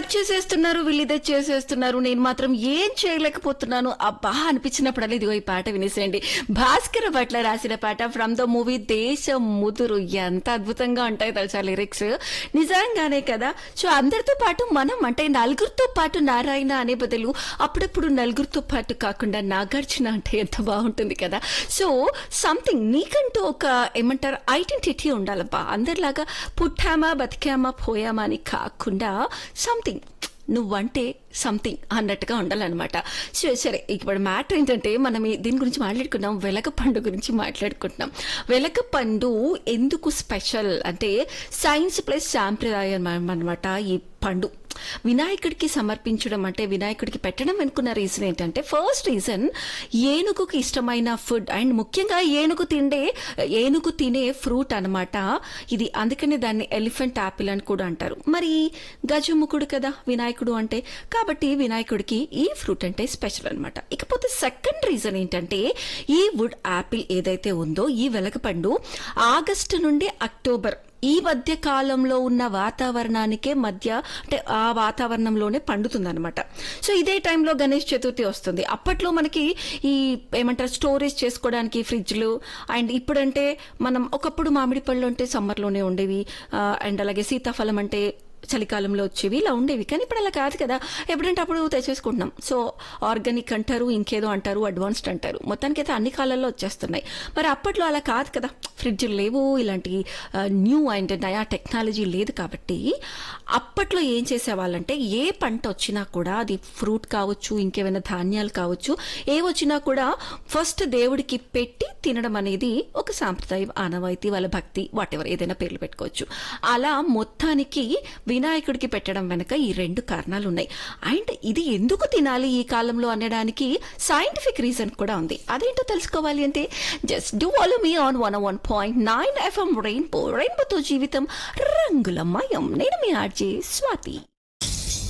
అది చేసేస్తున్నారు వీళ్ళు ఇదే చేసేస్తున్నారు నేను మాత్రం ఏం చేయలేకపోతున్నాను అబ్బా అనిపించినప్పుడల్లా ఇదిగో ఈ పాట వినేసేయండి భాస్కర భట్ల రాసిన పాట ఫ్రమ్ ద మూవీ దేశం ముదురు ఎంత అద్భుతంగా ఉంటాయి తెలుసా లిరిక్స్ నిజంగానే కదా సో అందరితో పాటు మనం అంటే నలుగురితో పాటు నారాయణ అనే బదులు అప్పుడప్పుడు నలుగురితో పాటు కాకుండా నాగార్జున అంటే ఎంత బాగుంటుంది కదా సో సంథింగ్ నీకంటూ ఒక ఏమంటారు ఐడెంటిటీ ఉండాలబ్బా అందరిలాగా పుట్టామా బతికామా పోయామా అని కాకుండా సంథింగ్ నువ్వంటే సంథింగ్ అన్నట్టుగా ఉండాలన్నమాట సో సరే ఇప్పుడు మ్యాటర్ ఏంటంటే మనం ఈ- దీని గురించి మాట్లాడుకున్నాం వెలగ పండు గురించి మాట్లాడుకుంటున్నాం వెలగ పండు ఎందుకు స్పెషల్ అంటే సైన్స్ ప్లస్ సాంప్రదాయం అనమాట ఈ పండు వినాయకుడికి సమర్పించడం అంటే వినాయకుడికి పెట్టడం అనుకున్న రీజన్ ఏంటంటే ఫస్ట్ రీజన్ ఏనుగుకి ఇష్టమైన ఫుడ్ అండ్ ముఖ్యంగా ఏనుగు తిండే ఏనుగు తినే ఫ్రూట్ అన్నమాట ఇది అందుకనే దాన్ని ఎలిఫెంట్ యాపిల్ అని కూడా అంటారు మరి గజముఖుడు కదా వినాయకుడు అంటే కాబట్టి వినాయకుడికి ఈ ఫ్రూట్ అంటే స్పెషల్ అన్నమాట ఇకపోతే సెకండ్ రీజన్ ఏంటంటే ఈ వుడ్ యాపిల్ ఏదైతే ఉందో ఈ వెలగపండు ఆగస్టు నుండి అక్టోబర్ ఈ మధ్య కాలంలో ఉన్న వాతావరణానికే మధ్య అంటే ఆ వాతావరణంలోనే పండుతుందన్నమాట సో ఇదే టైంలో గణేష్ చతుర్థి వస్తుంది అప్పట్లో మనకి ఈ ఏమంటారు స్టోరేజ్ చేసుకోవడానికి ఫ్రిడ్జ్లు అండ్ ఇప్పుడంటే మనం ఒకప్పుడు మామిడి పళ్ళు అంటే సమ్మర్లోనే ఉండేవి ఆ, అండ్ అలాగే సీతాఫలం అంటే చలికాలంలో వచ్చేవి ఇలా ఉండేవి కానీ ఇప్పుడు అలా కాదు కదా ఎప్పుడంటే అప్పుడు తెచ్చేసుకుంటున్నాం సో ఆర్గానిక్ అంటారు ఇంకేదో అంటారు అడ్వాన్స్డ్ అంటారు మొత్తానికి అయితే అన్ని కాలాల్లో వచ్చేస్తున్నాయి మరి అప్పట్లో అలా కాదు కదా ఫ్రిడ్జ్లు లేవు ఇలాంటి న్యూ అండ్ నయా టెక్నాలజీ లేదు కాబట్టి అప్పట్లో ఏం చేసేవాళ్ళంటే ఏ పంట వచ్చినా కూడా అది ఫ్రూట్ కావచ్చు ఇంకేమైనా ధాన్యాలు కావచ్చు ఏ వచ్చినా కూడా ఫస్ట్ దేవుడికి పెట్టి తినడం అనేది ఒక సాంప్రదాయం ఆనవాయితీ వాళ్ళ భక్తి వాటెవర్ ఏదైనా పేర్లు పెట్టుకోవచ్చు అలా మొత్తానికి వినాయకుడికి పెట్టడం వెనక ఈ రెండు కారణాలు ఉన్నాయి అండ్ ఇది ఎందుకు తినాలి ఈ కాలంలో అనడానికి సైంటిఫిక్ రీజన్ కూడా ఉంది అదేంటో తెలుసుకోవాలి అంటే just do follow me on one one point nine FM Rainbow రెయిన్బోతో జీవితం రంగులమయం నేను మీ ఆర్జే స్వాతి